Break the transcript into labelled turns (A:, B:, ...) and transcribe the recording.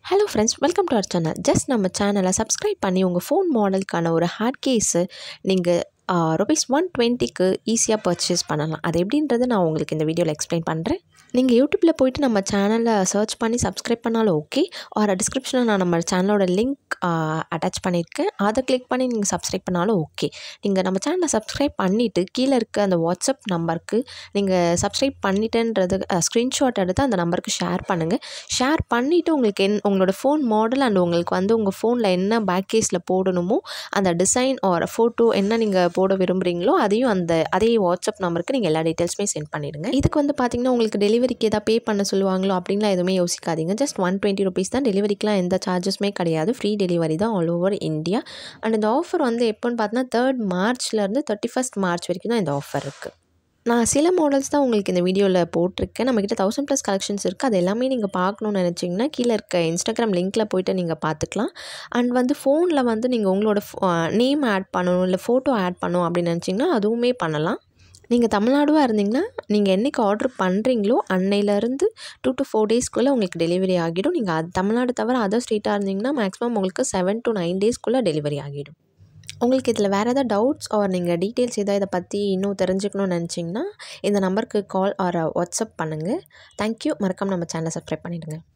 A: hello friends welcome to our channel just நம்ம சேனலை subscribe பண்ணி உங்கள் ஃபோன் மாடலுக்கான ஒரு ஹேட் கேஸு நீங்கள் ருபீஸ் ஒன் டுவெண்ட்டிக்கு ஈஸியாக பர்ச்சேஸ் பண்ணலாம் அது எப்படின்றது நான் உங்களுக்கு இந்த வீடியோவில் எக்ஸ்பிளைன் பண்ணுறேன் நீங்கள் யூடியூப்பில் போயிட்டு நம்ம சேனலை சர்ச் பண்ணி சப்ஸ்கிரைப் பண்ணாலும் ஓகே ஒரு டிஸ்கிரிப்ஷனில் நான் நம்ம சேனலோட லிங்க் அட்டாச் பண்ணியிருக்கேன் அதை கிளிக் பண்ணி நீங்கள் சப்ஸ்கிரைப் பண்ணாலும் ஓகே நீங்கள் நம்ம சேனலை சப்ஸ்கிரைப் பண்ணிவிட்டு கீழே இருக்க அந்த வாட்ஸ்அப் நம்பருக்கு நீங்கள் சப்ஸ்கிரைப் பண்ணிட்டேன்றது ஸ்க்ரீன்ஷாட் எடுத்து அந்த நம்பருக்கு ஷேர் பண்ணுங்கள் ஷேர் பண்ணிவிட்டு உங்களுக்கு என் உங்களோட ஃபோன் மாடல் அண்ட் உங்களுக்கு வந்து உங்கள் ஃபோனில் என்ன பேக் கேஸில் போடணுமோ அந்த டிசைன் ஆர் ஃபோட்டோ என்ன நீங்கள் போட விரும்புகிறீங்களோ அதையும் அந்த அதே வாட்ஸ்அப் நம்பருக்கு நீங்கள் எல்லா டீட்டெயில்ஸுமே சென்ட் பண்ணிவிடுங்க இதுக்கு வந்து பார்த்திங்கன்னா உங்களுக்கு டெலிவரிக்கு எதாவது பே பண்ண சொல்லுவாங்களோ அப்படின்லாம் எதுவுமே யோசிக்காதீங்க ஜஸ்ட் ஒன் டுவெண்ட்டி ருபீஸ் தான் டெலிவரிக்கெலாம் எந்த சார்ஜஸுமே கிடையாது ஃப்ரீ டெலிவரி தான் ஆல் ஓவர் இந்தியா அண்ட் இந்த ஆஃபர் வந்து எப்போன்னு பார்த்தீங்கன்னா தேர்ட் மார்ச்லேருந்து தேர்ட்டி ஃபஸ்ட் மார்ச் வரைக்கும் தான் இந்த ஆஃபர் இருக்குது நான் சில மாடல்ஸ் தான் உங்களுக்கு இந்த வீடியோவில் போட்டிருக்கேன் நம்மக்கிட்ட தௌசண்ட் ப்ளஸ் கலெக்ஷன்ஸ் இருக்குது அது எல்லாமே நீங்கள் பார்க்கணுன்னு நினச்சிங்கன்னா கீழே இருக்க இன்ஸ்டாகிராம் லிங்க்கில் போய்ட்டு நீங்கள் பார்த்துக்கலாம் அண்ட் வந்து ஃபோனில் வந்து நீங்கள் உங்களோட நேம் ஆட் பண்ணணும் இல்லை ஃபோட்டோ ஆட் பண்ணணும் அப்படின்னு நினச்சிங்கன்னா அதுவுமே பண்ணலாம் நீங்கள் தமிழ்நாடுவாக இருந்தீங்கன்னா நீங்கள் என்றைக்கு ஆர்டர் பண்ணுறீங்களோ அன்னையிலேருந்து டூ டு ஃபோர் டேஸ்க்குள்ளே உங்களுக்கு டெலிவரி ஆகிடும் நீங்கள் அது தமிழ்நாடு தவிர அதர் ஸ்டேட்டாக இருந்தீங்கன்னா மேக்ஸிமம் உங்களுக்கு செவன் டு நைன் டேஸ்க்குள்ளே டெலிவரி ஆகிடும் உங்களுக்கு இதில் வேறு ஏதாவது டவுட்ஸ் ஆர் நீங்கள் டீட்டெயில்ஸ் எதாவது இதை பற்றி இன்னும் தெரிஞ்சுக்கணும்னு நினச்சிங்கன்னா இந்த நம்பருக்கு கால் ஆர் வாட்ஸ்அப் பண்ணுங்கள் தேங்க்யூ மறக்காமல் நம்ம சேனலை சப்ஸ்கிரைப் பண்ணிவிடுங்க